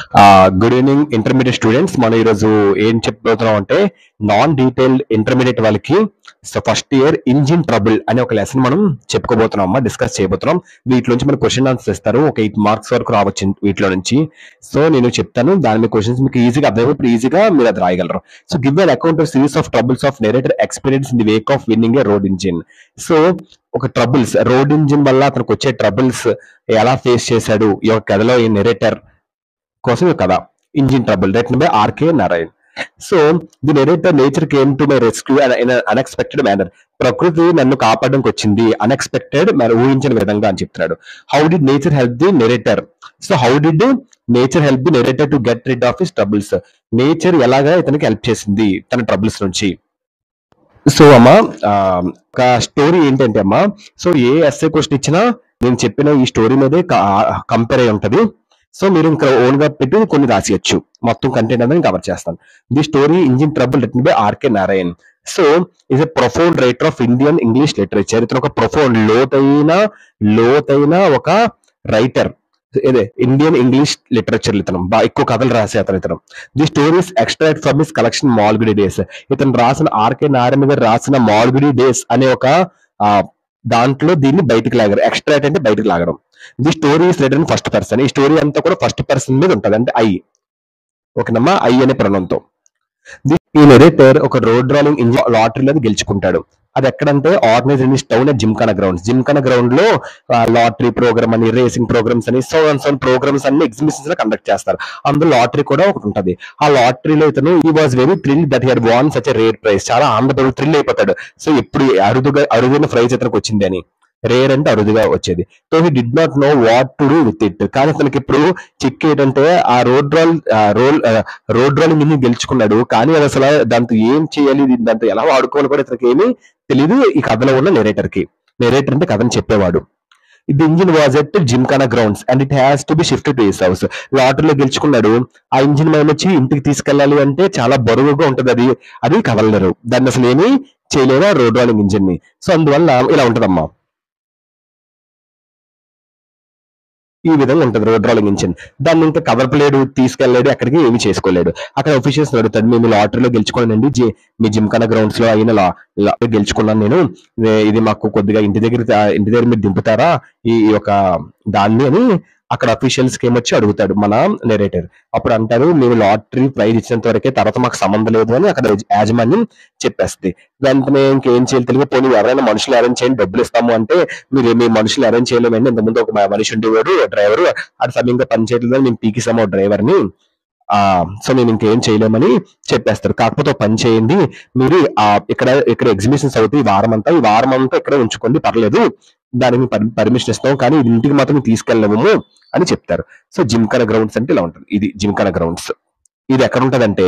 good evening intermediate students మనం ఈరోజు ఏం చెప్పబోతున్నాం అంటే నాన్ డీటెయిల్డ్ ఇంటర్మీడియట్ వాళ్ళకి so first year engine trouble అనే ఒక లెసన్ మనం చెప్పుకోబోతున్నాం అమ్మా డిస్కస్ చేయబోతున్నాం వీటి నుంచి మనకు క్వశ్చన్ ఆన్సర్స్ ఇస్తారు ఒక ఎయిట్ మార్క్స్ వరకు రావచ్చు వీటిలో నుంచి సో నేను చెప్తాను దాని మీద క్వశ్చన్స్ మీకు ఈజీగా అర్థమైనప్పుడు ఈజీగా మీరు అది రాయగలరు so give an account of series of troubles of narrator experience in the wake of winning a road engine so ఒక ట్రబుల్స్ రోడ్ ఇంజిన్ వల్ల అతనికి వచ్చే ట్రబుల్స్ ఎలా ఫేస్ చేశాడు ఈ యొక్క కథలో ఈ నెరేటర్ కోసం ఈ కథ engine trouble written by R K Narayan so the narrator nature came to my rescue in unexpected manner ప్రకృతి నన్ను కాపాడడానికి వచ్చింది అన్ఎక్స్పెక్టెడ్ మరి ఊహించిన విధంగా అని చెప్తున్నాడు how did nature help the narrator so how did nature help the narrator to get rid of his troubles nature ఎలాగా ఇతనికి హెల్ప్ చేసింది తన ట్రబుల్స్ నుంచి సో అమ్మా ఆ, ఒక స్టోరీ ఏంటంటే అమ్మా సో ఏ ఎస్ఏ క్వశ్చన్ ఇచ్చినా నేను చెప్పిన ఈ స్టోరీ మీదే కంపేర్ అయి ఉంటది సో మీరు ఇంకా ఓన్ గా పెట్టి కొన్ని రాసియచ్చు మొత్తం కంటెంట్ అనేది కవర్ చేస్తాను the story engine trouble written by R K Narayan so is a profound writer of Indian English literature ఇతను ఒక ప్రొఫౌండ్ లోతైన లోతైన ఒక రైటర్ ఇదే ఇండియన్ ఇంగ్లీష్ లిటరేచర్ ఇతను బాగా ఎక్కువ కథలు రాసే అతను ఇతను the stories extract from his collection Malgudi Days ఇతను రాసిన ఆర్కే నారాయణ గారు రాసిన మాల్గుడి డేస్ అనే ఒక ఆ, దాంట్లో దీన్ని బయటికి లాగారు ఎక్స్ట్రాక్ట్ అంటే బయటికి లాగడం the story is written first person ఈ స్టోరీ అంతా కూడా ఫస్ట్ పర్సన్ మీద ఉంటది అంటే ఐ ఓకేనమ్మా ఐ అనే ప్రణంతో ఈ నెరేటర్ ఒక రోడ్ రోలింగ్ ఇంజిన్ లాటరీలో గెలుచుకుంటాడు అది ఎక్కడంటే organize in town gymkhana ground gymkhana ground లో లాటరీ ప్రోగ్రామ్ అని రేసింగ్ ప్రోగ్రామ్స్ అని సో అండ్ సో ప్రోగ్రామ్స్ అన్ని ఎగ్జిబిషన్స్ లో కండక్ట్ చేస్తారు అందులో లాటరీ కూడా ఒకటి ఉంటది ఆ లాటరీలో ఇతను ఈ was very thrill that had won such rare prize చాలా ఆనందపడు థ్రిల్ అయిపోతాడు సో ఎప్పుడు అరుదుగా అరుదైన ప్రైజ్ ఇతనికి వచ్చింది అని రేర్ అంటే అరుదుగా వచ్చేది so he did not know what to do with it కానీ అతనికి ఇప్పుడు చిక్ ఏంటంటే ఆ road roll roll road rolling engine గెలుచుకున్నాడు కానీ అది అసలు దాంతో ఏం చేయాలి దీన్ని దాంతో ఎలా వాడుకోవాలి కూడా ఇతనికి ఏమీ తెలియదు ఈ కథలో ఉన్న నెరేటర్ కి నెరేటర్ అంటే కథను చెప్పేవాడు the engine was at gymkhana grounds and it has to be shift to his house లాటరీలో గెలుచుకున్నాడు ఆ ఇంజిన్ మేము వచ్చి ఇంటికి తీసుకెళ్ళాలి అంటే చాలా బరువుగా ఉంటది అది అది కదలలేరు దాన్ని అసలు ఏమీ చేయలేరు ఆ రోడ్ రోలింగ్ ఇంజిన్ ని సో అందువల్ల ఇలా ఉంటదమ్మా ఈ విధంగా ఉంటుంది రోడ్ రోలింగ్ ఇంజిన్ దాన్ని ఇంకా కదపలేడు తీసుకెళ్ళలేడు అక్కడికి ఏమి చేసుకోలేడు అక్కడ ఒఫీషియల్స్ అడుగుతాడు మేము లాటరీలో గెలుచుకోనండి జి మీ జిమ్ఖానా గ్రౌండ్స్ లో అయిన లా- లా- గెలుచుకున్నాను నేను ఏ- ఇది మాకు కొద్దిగా ఇంటి దగ్గర తా- ఇంటి దగ్గర మీరు దింపుతారా ఈ ఈ యొక్క దాన్ని అని అక్కడ అఫీషియల్స్ కి ఏమొచ్చి అడుగుతాడు మన నెరేటర్ అప్పుడు అంటారు మేము లాటరీ ప్రైజ్ ఇచ్చినంత వరకే తర్వాత మాకు సంబంధం లేదు అని అక్కడ యాజమాన్యం చెప్పేస్తుంది వెంటనే ఇంకేం చేయాలి తెలియదు పోనీ ఎవరైనా మనుషులు అరేంజ్ చేయండి డబ్బులు ఇస్తాము అంటే మీరు మీ మనుషులు అరేంజ్ చేయలేమండి ఇంతకుముందు ఒక మ- మనిషి ఉండేవాడు డ్రైవర్ అది సమయంగా పని చేయట్లేదు మేము పీకిసాము డ్రైవర్ ని ఆ సో మేము ఇంకేం చేయలేమని చెప్పేస్తారు కాకపోతే ఒక పని చేయండి మీరు ఆ ఇక్కడ ఇక్కడ ఎగ్జిబిషన్స్ అవుతాయి ఈ వారం అంతా ఈ వారం అంతా ఇక్కడ ఉంచుకోండి పర్లేదు దానికి పర్మిషన్ ఇస్తాం కానీ ఇది ఇంటికి మాత్రం తీసుకెళ్ళలేము అని చెప్తారు సో జిమ్ఖానా గ్రౌండ్స్ అంటే ఇలా ఉంటుంది ఇది జిమ్ఖానా గ్రౌండ్స్ ఇది ఎక్కడ ఉంటదంటే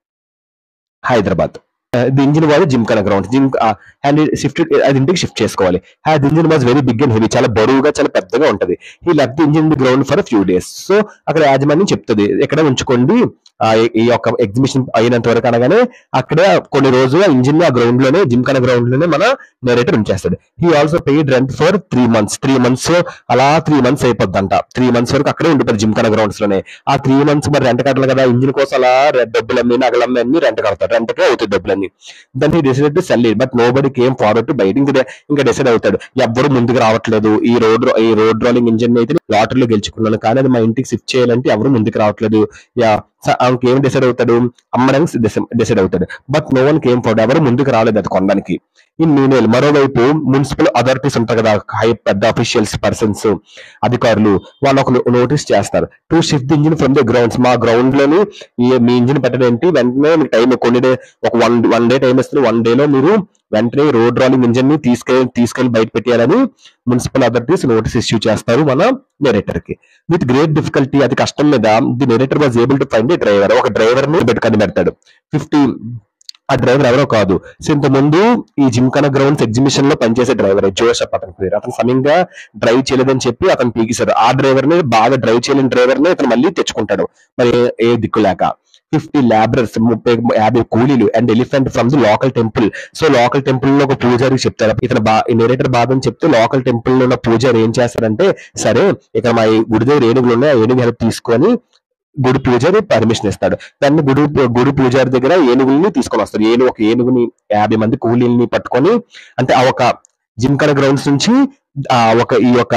Hyderabad the engine was gymkhana ground gym and shift అది ఇంటికి షిఫ్ట్ చేసుకోవాలి the engine was very big and heavy చాలా బరువుగా చాలా పెద్దగా ఉంటది ఈ left engine the ground for few days so అక్కడ యాజమాన్యం చెప్తుంది ఎక్కడ ఉంచుకోండి ఆ, ఈ- ఈ యొక్క ఎగ్జిబిషన్ అయినంత వరకు అనగానే అక్కడే కొన్ని రోజులు ఇంజిన్ ఆ గ్రౌండ్ లోనే జిమ్ఖానా గ్రౌండ్ లోనే మన నెరేటర్ ఉంచేస్తాడు he also paid rent for three months three months అలా త్రీ మంత్స్ అయిపోద్దంట త్రీ మంత్స్ వరకు అక్కడే ఉండిపోతారు జిమ్ఖానా గ్రౌండ్స్ లోనే ఆ త్రీ మంత్స్ మరి రెంట్ కట్టాలి కదా ఇంజిన్ కోసం అలా రె- డబ్బులు అమ్మి నగలమ్మి అన్ని రెంట్ కడతారు రెంట్ కే అవుతుంది డబ్బులన్నీ దాన్ని he decide to sell but nobody came forward to బయట ఇంకా ఇంకా డిసైడ్ అవుతాడు ఎవ్వరు ముందుకు రావట్లేదు ఈ రోడ్ ఈ రోడ్ రోలింగ్ ఇంజిన్ అయితే లాటరీలో గెలుచుకున్నాను కానీ అది మా ఇంటికి షిఫ్ట్ చేయాలంటే ఎవరు ముందుకు రావట్లేదు యా ఏం డిసైడ్ అవుతాడు అమ్మడానికి డిసైడ్ అవుతాడు but no one came forward ఎవరు ముందుకు రాలేదు అది కొనడానికి ఇన్ మీనేల్ మరోవైపు మున్సిపల్ అథారిటీస్ ఉంటారు కదా హై పెద్ద అఫీషియల్స్ పర్సన్స్ అధికారులు వాళ్ళు ఒక నోటీస్ చేస్తారు to shift the engine from the grounds మా గ్రౌండ్ లోని ఈ మీ ఇంజిన్ పెట్టడం ఏంటి వెంటనే మీకు టైం కొన్ని డే ఒక వన్ వన్ డే టైం ఇస్తుంది వన్ డే లో మీరు వెంటనే రోడ్ రోలింగ్ ఇంజిన్ ని తీసుకెళ్ళి తీసుకెళ్లి బయట పెట్టేయాలని మున్సిపల్ అథారిటీస్ నోటీస్ ఇష్యూ చేస్తారు మన నెరేటర్ కి విత్ గ్రేట్ డిఫికల్టీ అది కష్టం మీద the narrator was able to find a driver ఒక డ్రైవర్ ని పెట్టుకొని పెడతాడు ఫిఫ్టీ ఆ డ్రైవర్ ఎవరో కాదు సో ఇంత ముందు ఈ జిమ్ఖానా గ్రౌండ్స్ ఎగ్జిబిషన్ లో పనిచేసే డ్రైవర్ జోసెఫ్ అతని పేరు అతను సమయంగా డ్రైవ్ చేయలేదని చెప్పి అతను పీకిశారు ఆ డ్రైవర్ ని బాగా డ్రైవ్ చేయలేని డ్రైవర్ ని అతను మళ్ళీ తెచ్చుకుంటాడు మరి ఏ- ఏ దిక్కు లేక ఫిఫ్టీ లాబ్రర్స్ ముప్పై యాభై కూలీలు and elephant from the local temple so local temple లో ఒక పూజారి చెప్తారు ఇతను బా నేరేటర్ బాధ అని చెప్తే లోకల్ టెంపుల్ లో ఉన్న పూజారి ఏం చేస్తారంటే సరే ఇక్కడ మా ఈ గుడి దగ్గర ఏనుగులు ఉన్నాయి ఆ ఏనుగు హెల్ప్ తీసుకొని గుడి పూజారి పర్మిషన్ ఇస్తాడు దాన్ని గుడి గుడి పూజారి దగ్గర ఏనుగుల్ని తీసుకొని వస్తారు ఏను ఒక ఏనుగుని యాభై మంది కూలీల్ని పట్టుకొని అంటే ఆ ఒక జిమ్కన గ్రౌండ్స్ నుంచి ఆ ఒక ఈ యొక్క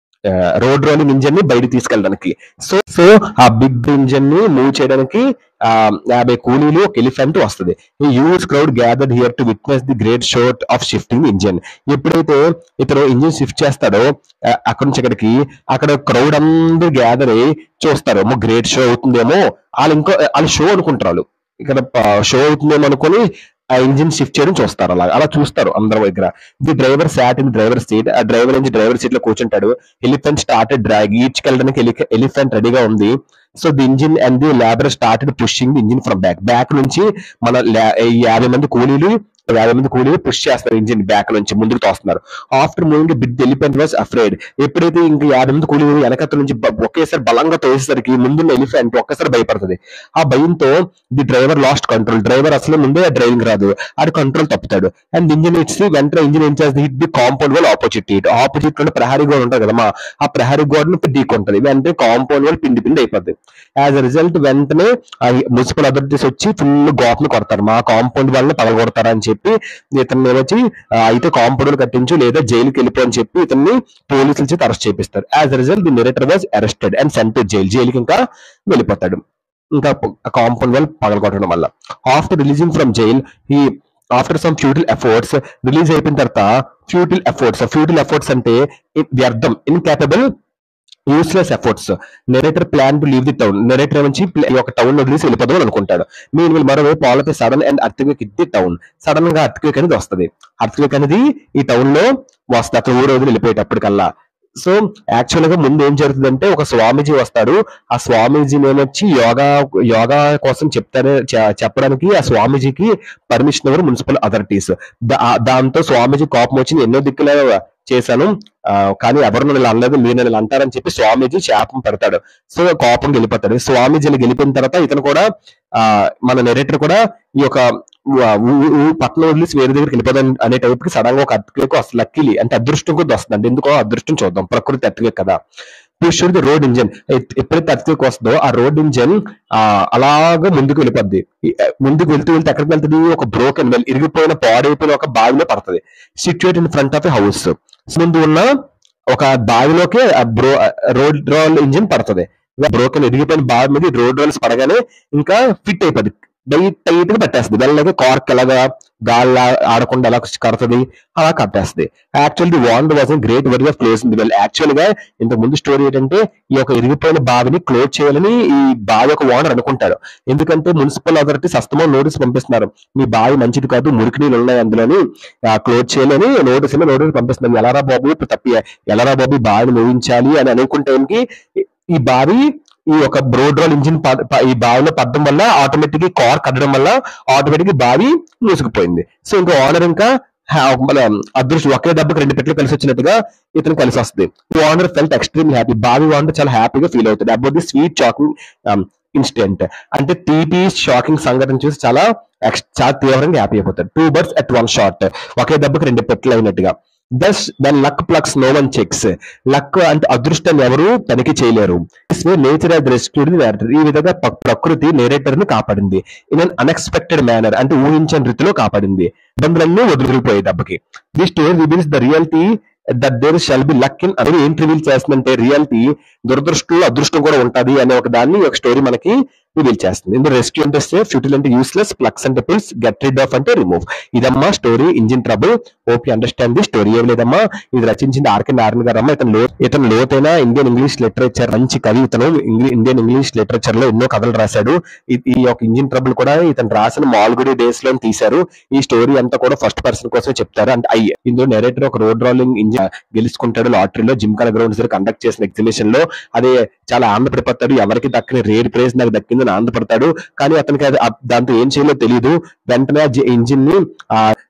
రోడ్ రోలింగ్ ఇంజన్ ని బయట తీసుకెళ్ళడానికి సో సో ఆ బిగ్ ఇంజన్ ని మూవ్ చేయడానికి ఆ యాభై కూలీలు ఒక ఎలిఫెంట్ వస్తుంది ఈ huge crowd gathered here to witness the great show of shifting engine ఎప్పుడైతే ఇతను ఇంజిన్ షిఫ్ట్ చేస్తాడో ఆ, అక్కడి నుంచి ఇక్కడికి అక్కడ క్రౌడ్ అందరూ గ్యాదర్ అయ్యి చూస్తారు అమ్మో గ్రేట్ షో అవుతుందేమో వాళ్ళు ఇంకో వాళ్ళు షో అనుకుంటారు వాళ్ళు ఇక్కడ షో అవుతుందేమో అనుకొని ఆ ఇంజిన్ షిఫ్ట్ చేయడం చూస్తారు అలా అలా చూస్తారు అందరి దగ్గర the driver sat in driver seat ఆ డ్రైవర్ నుంచి డ్రైవర్ సీట్ లో కూర్చుంటాడు ఎలిఫెంట్ స్టార్టెడ్ డ్రాగ్ ఈడ్చుకెళ్ళడానికి ఎలిఫెంట్ రెడీగా ఉంది so the engine and the labour started pushing the engine from back back నుంచి మన లా- ఈ యాభై మంది కూలీలు యాభై మంది కూలీలు పుష్ చేస్తారు ఇంజిన్ బ్యాక్ నుంచి ముందుకు తోస్తున్నారు after moving big elephant was afraid ఎప్పుడైతే ఇంక యాభై మంది కూలీలు వెనకత్త నుంచి బ- ఒకేసారి బలంగా తోసేసరికి ముందున్న ఎలిఫెంట్ ఒక్కసారి భయపడుతుంది ఆ భయంతో the driver lost control driver అసలు ముందే డ్రైవింగ్ రాదు ఆడు కంట్రోల్ తప్పుతాడు అండ్ ఇంజిన్ ఇట్స్ వెంటనే ఇంజిన్ ఏం చేస్తుంది hit the compound wall opposite it opposite లో ప్రహారీ గోడ ఉంటుంది కదమ్మా ఆ ప్రహారీ గోడను ఢీకొంటది వెంటనే కాంపౌండ్ వాల్ పిండి పిండి అయిపోద్ది యాజ్ అ రిజల్ట్ వెంటనే మున్సిపల్ అథారిటీస్ వచ్చి ఫుల్ గోపను కొడతారు మా కాంపౌండ్ వాళ్ళని పగలగొడతారా అని చెప్పి ఇతన్ని వచ్చి ఆ, అయితే కాంపౌండ్ కట్టించు లేదా జైలుకి వెళ్ళిపో అని చెప్పి ఇతన్ని పోలీసుల చేత అరెస్ట్ చేపిస్తారు as a result the narrator was arrested and sent to jail జైలుకి ఇంకా వెళ్ళిపోతాడు ఇంకా కాంపౌండ్ వాల్ పగలగొట్టడం వల్ల ఆఫ్టర్ రిలీజింగ్ ఫ్రమ్ జైల్ ఈ after some futile efforts release అయిపోయిన తర్వాత ఫ్యూటిల్ ఎఫర్ట్స్ ఫ్యూటిల్ ఎఫర్ట్స్ అంటే ఇ- వ్యర్థం incapable useless efforts narrator plan to leave the town narrator నుంచి pl- ఈ యొక్క టౌన్ వదిలేసి వెళ్ళిపోదాం అని అనుకుంటాడు మీన్ మరోవైపు all of sudden and earthquake hit the town sudden గా అర్త్క్వేక్ అనేది వస్తుంది అర్త్క్వేక్ అనేది ఈ టౌన్ లో వస్తుంది అతను ఊరు వదిలి వెళ్ళిపోయేటప్పటికల్లా సో యాక్చువల్ గా ముందు ఏం జరుగుతుందంటే ఒక స్వామీజీ వస్తాడు ఆ స్వామీజీ వచ్చి యోగా యోగా కోసం చెప్తారు చె- చెప్పడానికి ఆ స్వామీజీకి పర్మిషన్ ఎవరు మున్సిపల్ అథారిటీస్ దాంతో స్వామీజీ కోపం వచ్చి నేను ఎన్నో దిక్కులో చేశాను ఆ, కానీ ఎవరు నన్ను ఇలా అనలేదు మీరు నన్ను ఇలా అంటారని చెప్పి స్వామీజీ శాపం పెడతాడు సో కోపం గెలిపోతాడు స్వామీజీని గెలిపిన తర్వాత ఇతను కూడా ఆ మన నెరేటర్ కూడా ఈ యొక్క ఊ- ఊ- ఊ- పట్టణం వదిలేసి వేరే దగ్గరికి వెళ్ళిపోదాం అనే టైప్ కి సడన్ గా ఒక అర్త్క్వేక్ వస్తుంది లక్కీలీ అంటే అదృష్టం కొద్ది వస్తుంది అంటే ఎందుకో అదృష్టం చూద్దాం ప్రకృతి అర్త్క్వేక్ కదా పుష్డ్ ది రోడ్ ఇంజన్ ఎప్పుడైతే అర్త్క్వేక్ వస్తుందో ఆ రోడ్ ఇంజన్ ఆ అలాగా ముందుకు వెళ్ళిపోద్ది ఈ- ముందుకు వెళ్తూ వెళ్తే ఎక్కడికి వెళ్తుంది ఒక బ్రోకెన్ వెల్ ఇరిగిపోయిన పాడైపోయిన ఒక బావిలో పడుతుంది situate in front of a house ముందు ఉన్న ఒక బావిలోకి ఆ బ్రో రోడ్ రోల్ ఇంజిన్ పడుతుంది బ్రోకెన్ ఎదిగిపోయిన బావి మీద రోడ్ రోల్స్ పడగానే ఇంకా ఫిట్ అయిపోద్ది టైట్ టైట్ గా పట్టేస్తుంది వెళ్ళగా కార్క్ ఎలాగా గాలి ఆడకుండా ఎలా కడుతుంది అలా కట్టేస్తుంది actual the wand was great worry of close well actual గా ఇంతకు ముందు స్టోరీ ఏంటంటే ఈ యొక్క ఇరిగిపోయిన బావిని క్లోజ్ చేయాలని ఈ బావి యొక్క ఓనర్ అనుకుంటాడు ఎందుకంటే మున్సిపల్ అథారిటీస్ అస్తమో నోటీస్ పంపిస్తున్నారు మీ బావి మంచిది కాదు మురికి నీళ్ళు ఉన్నాయి అందులోని క్లోజ్ చేయాలని నోటీస్ నోటీస్ పంపిస్తున్నారు ఎలారా బాబు ఇప్పుడు తప్పి ఎలారా బాబు ఈ బావిని మూవించాలి అని అనుకుంటే టైంకి ఈ బావి ఈ యొక్క బ్రోడ్ రోల్ ఇంజిన్ ప- ప- ఈ బావిలో పడడం వల్ల ఆటోమేటిక్ కార్ కట్టడం వల్ల ఆటోమేటిక్ బావి మూసుకుపోయింది సో ఇంకా ఓనర్ ఇంకా హ్యా- మన అదృష్టం ఒకే దెబ్బకి రెండు పెట్లు కలిసి వచ్చినట్టుగా ఇతను కలిసి వస్తుంది ఓనర్ ఫెల్ట్ ఎక్స్ట్రీమ్ హ్యాపీ బావి ఓనర్ చాలా హ్యాపీగా ఫీల్ అవుతుంది about the sweet shocking incident అంటే తీపి షాకింగ్ సంఘటన చూసి చాలా ex- చాలా తీవ్రంగా హ్యాపీ అయిపోతాడు two birds at one shot ఒకే దెబ్బకి రెండు పెట్లు అయినట్టుగా thus then luck plucks no one checks luck అంటే అదృష్టాన్ని ఎవరు తనిఖీ చేయలేరు నేచర్ హాజ్ రెస్క్యూడ్ నేరేటర్ ఈ విధంగా ప- ప్రకృతి నేరేటర్ ని కాపాడింది ఇన్ అన్ అన్ఎక్స్పెక్టెడ్ మేనర్ అంటే ఊహించని రీతిలో కాపాడింది ఇబ్బందులన్నీ వదిలిపోయాయి దెబ్బకి the story reveals the reality that there shall be luck in అనేది ఏంటి రివీల్ చేస్తుందంటే రియాలిటీ దురదృష్టంలో అదృష్టం కూడా ఉంటది అనే ఒక దాన్ని ఈ ఒక స్టోరీ మనకి రివీల్ చేస్తుంది ఇందులో రెస్క్యూ అంటే ఫ్యూటిల్ అంటే యూస్లెస్ ప్లక్స్ అంటే పిల్స్ గెట్ రిడ్ ఆఫ్ అంటే రిమూవ్ ఇదమ్మా story engine trouble hope understand the story ఏం లేదమ్మా ఇది రచించింది ఆర్కే నారాయణ గారు అమ్మ ఇతను లో ఇతను లోతైన ఇండియన్ ఇంగ్లీష్ లిటరేచర్ మంచి కవి ఇతను ఇంగ్లీ- ఇండియన్ ఇంగ్లీష్ లిటరేచర్ లో ఎన్నో కథలు రాశాడు ఈ- ఈ యొక్క ఇంజిన్ ట్రబుల్ కూడా ఇతను రాసిన మాల్గుడి డేస్ లో తీశారు ఈ స్టోరీ అంతా కూడా ఫస్ట్ పర్సన్ కోసం చెప్తారు అంటే అయ్యి ఇందులో నెరేటర్ ఒక రోడ్ రోలింగ్ ఇంజిన్ గెలుచుకుంటాడు లాటరీలో జిమ్కాల గ్రౌండ్స్ దగ్గర కండక్ట్ చేసిన ఎగ్జిబిషన్ లో అదే చాలా ఆనందపడిపోతాడు ఎవరికి దక్కని రేర్ ప్రైజ్ నాకు దక్కిందని ఆనందపడతాడు కానీ అతనికి అది ఆ- దాంతో ఏం చేయాలో తెలియదు వెంటనే ఇంజిన్ ని ఆ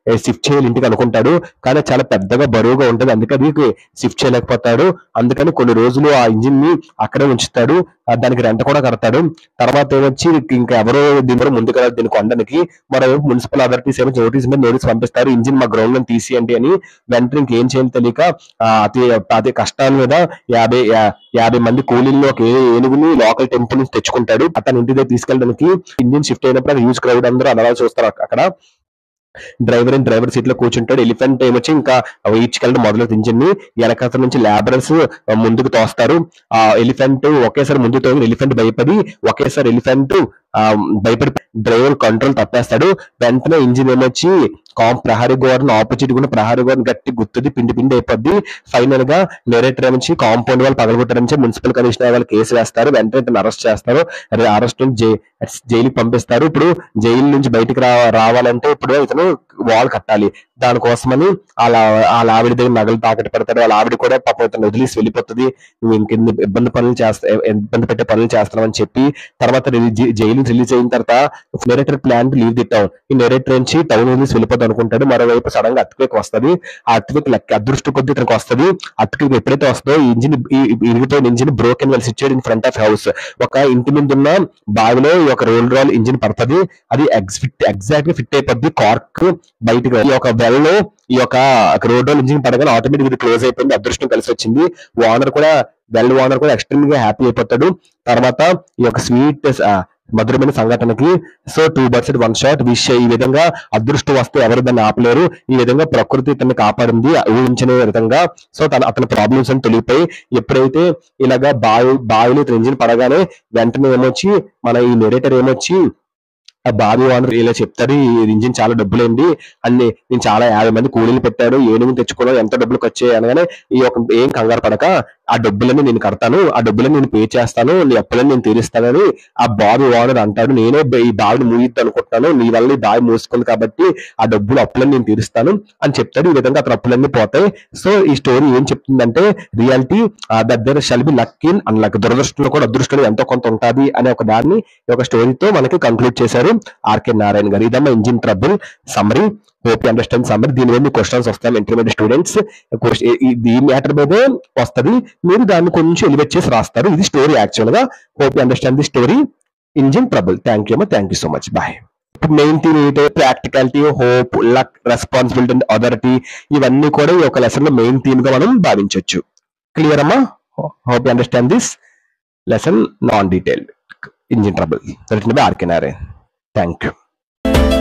షిఫ్ట్ చేయాలి ఇంటికి అనుకుంటాడు కానీ చాలా పెద్దగా బరువుగా ఉంటది అందుకే అది షిఫ్ట్ చేయలేకపోతాడు అందుకని కొన్ని రోజులు ఆ ఇంజిన్ ని అక్కడే ఉంచుతాడు ఆ దానికి రెంట కూడా కడతాడు తర్వాత ఏమొచ్చి ఇంకా ఎవరో దీని ద్వారా ముందుకు వెళ్ళాలి దీన్ని కొనడానికి మరోవైపు మున్సిపల్ అథారిటీస్ ఏమో నోటీస్ మీద నోటీస్ పంపిస్తారు ఇంజిన్ మా గ్రౌండ్ లో తీసేయండి అని వెంటనే ఇంకేం చేయాలి తెలియక ఆ, అతి అతి కష్టాల మీద యాభై యా- యాభై మంది కూలీల్లో ఒక ఏ- ఏనుగుని లోకల్ టెంపుల్ నుంచి తెచ్చుకుంటాడు అతని ఇంటి దగ్గర తీసుకెళ్ళడానికి ఇంజిన్ షిఫ్ట్ అయినప్పుడు అది యూజ్ క్రౌడ్ అందరూ అలా చూస్తారు అక్క- అక్కడ డ్రైవర్ అండ్ డ్రైవర్ సీట్ లో కూర్చుంటాడు ఎలిఫెంట్ ఏమొచ్చి ఇంకా ఈడ్చుకెళ్ళడం మొదలు ఇంజిన్ ని వెనకాల నుంచి లేబరర్స్ ముందుకు తోస్తారు ఆ ఎలిఫెంట్ ఒకేసారి ముందుకు తోగి ఎలిఫెంట్ భయపడి ఒకేసారి ఎలిఫెంట్ ఆ భయపడి డ్రైవర్ కంట్రోల్ తప్పేస్తాడు వెంటనే ఇంజిన్ ఏమొచ్చి కాం ప్రహారీ గోడను ఆపోజిట్ కూడా ప్రహారీ గోడను గట్టి గుర్తుంది పిండి పిండి అయిపోద్ది ఫైనల్ గా నెరేటర్ నుంచి కాంపౌండ్ వాళ్ళు పగలగొట్టడం నుంచి మున్సిపల్ కమిషనర్ వాళ్ళు కేసు వేస్తారు వెంటనే ఇతను అరెస్ట్ చేస్తారు అరెస్ట్ జైలుకి పంపిస్తారు ఇప్పుడు జైలు నుంచి బయటికి రా రావాలంటే ఇప్పుడు ఇతను వాల్ కట్టాలి దానికోసమని వాళ్ళ వాళ్ళ ఆవిడ దగ్గర నగలు తాకట్టు పెడతాడు వాళ్ళ ఆవిడ కూడా పాపం ఇతను వదిలేసి వెళ్ళిపోతుంది నువ్వు ఇంకెన్ని ఇబ్బంది పనులు చేస్తా ఇబ్బంది పెట్టే పనులు చేస్తున్నావు అని చెప్పి తర్వాత రిలీ- జై- జైలు నుంచి రిలీజ్ అయిన తర్వాత narrator plan leave the town ఈ నెరేటర్ నుంచి టౌన్ వదిలేసి వెళ్ళిపోతాం అనుకుంటాడు మరోవైపు సడన్ గా అత్వేక్ వస్తది ఆ అత్వేక్ లెక్క అదృష్ట కొద్ది ఇతనికి వస్తది అత్వేక్ ఎప్పుడైతే వస్తుందో ఈ ఇంజిన్ ఇరిగిపోయిన engine broken well situate in front of house ఒక ఇంటి ముందు ఉన్న బావిలో ఈ ఒక రోల్ రోల్ ఇంజిన్ పడుతుంది అది ఎగ్జిట్ ఎగ్జాక్ట్ గా ఫిట్ అయిపోద్ది కార్క్ బయటకు ఈ యొక్క వెల్ లో ఈ యొక్క రోడ్ రోల్ ఇంజిన్ పడగానే ఆటోమేటిక్ ఇది క్లోజ్ అయిపోయింది అదృష్టం కలిసి వచ్చింది ఓనర్ కూడా వెల్ ఓనర్ కూడా ఎక్స్ట్రీమ్ గా హ్యాపీ అయిపోతాడు తర్వాత ఈ యొక్క స్వీట్ మధురమైన సంఘటనకి so two birds one shot wish ఈ విధంగా అదృష్టం వస్తే ఎవరు దాన్ని ఆపలేరు ఈ విధంగా ప్రకృతి తనని కాపాడింది ఊహించిన విధంగా సో తన అతని ప్రాబ్లమ్స్ అని తొలిగిపోయి ఎప్పుడైతే ఇలాగా బావి బావిలో ఇంజిన్ పడగానే వెంటనే ఏమొచ్చి మన ఈ నెరేటర్ ఏమొచ్చి ఆ బాబీ ఓనర్ ఇలా చెప్తాడు ఈ ఇంజిన్ చాలా డబ్బులేండి అన్ని నేను చాలా యాభై మంది కూలీలు పెట్టాడు ఏనుగు తెచ్చుకోవడం ఎంత డబ్బులు ఖర్చు అనగానే ఈ యొక్క ఏం కంగారు పడక ఆ డబ్బులన్నీ నేను కడతాను ఆ డబ్బులన్నీ నేను పే చేస్తాను నీ అప్పులన్నీ నేను తీరుస్తానని ఆ బాబు ఓనర్ అంటాడు నేనే బ- ఈ బావిని మూయిద్దు అనుకుంటున్నాను నీ వల్ల ఈ బావి మూసుకుంది కాబట్టి ఆ డబ్బులు అప్పులన్నీ నేను తీరుస్తాను అని చెప్తాడు ఈ విధంగా అతను అప్పులన్నీ పోతాయి సో ఈ స్టోరీ ఏం చెప్తుందంటే రియాలిటీ దగ్గర shall be luck in and luck దురదృష్టంలో కూడా అదృష్టం ఎంతో కొంత ఉంటుంది అనే ఒక దాన్ని ఈ యొక్క స్టోరీతో మనకి కంక్లూడ్ చేశారు ఆర్కే నారాయణ గారు ఇదమ్మా engine trouble summary hope understand summary దీని మీద క్వశ్చన్స్ వస్తాయి ఇంటర్మీడియట్ స్టూడెంట్స్ ఈ మ్యాటర్ మీదే వస్తది మీరు దాన్ని కొంచెం ఎలివేట్ చేసి రాస్తారు ఇది స్టోరీ యాక్చువల్ గా hope understand the story engine trouble thank you అమ్మా thank you so much bye main theme ఏంటంటే practicality hope luck responsibility and authority ఇవన్నీ కూడా ఈ యొక్క లెసన్ లో మెయిన్ థీమ్ గా మనం భావించవచ్చు క్లియర్ అమ్మా hope understand this lesson non detail engine trouble written by R K Narayan thank you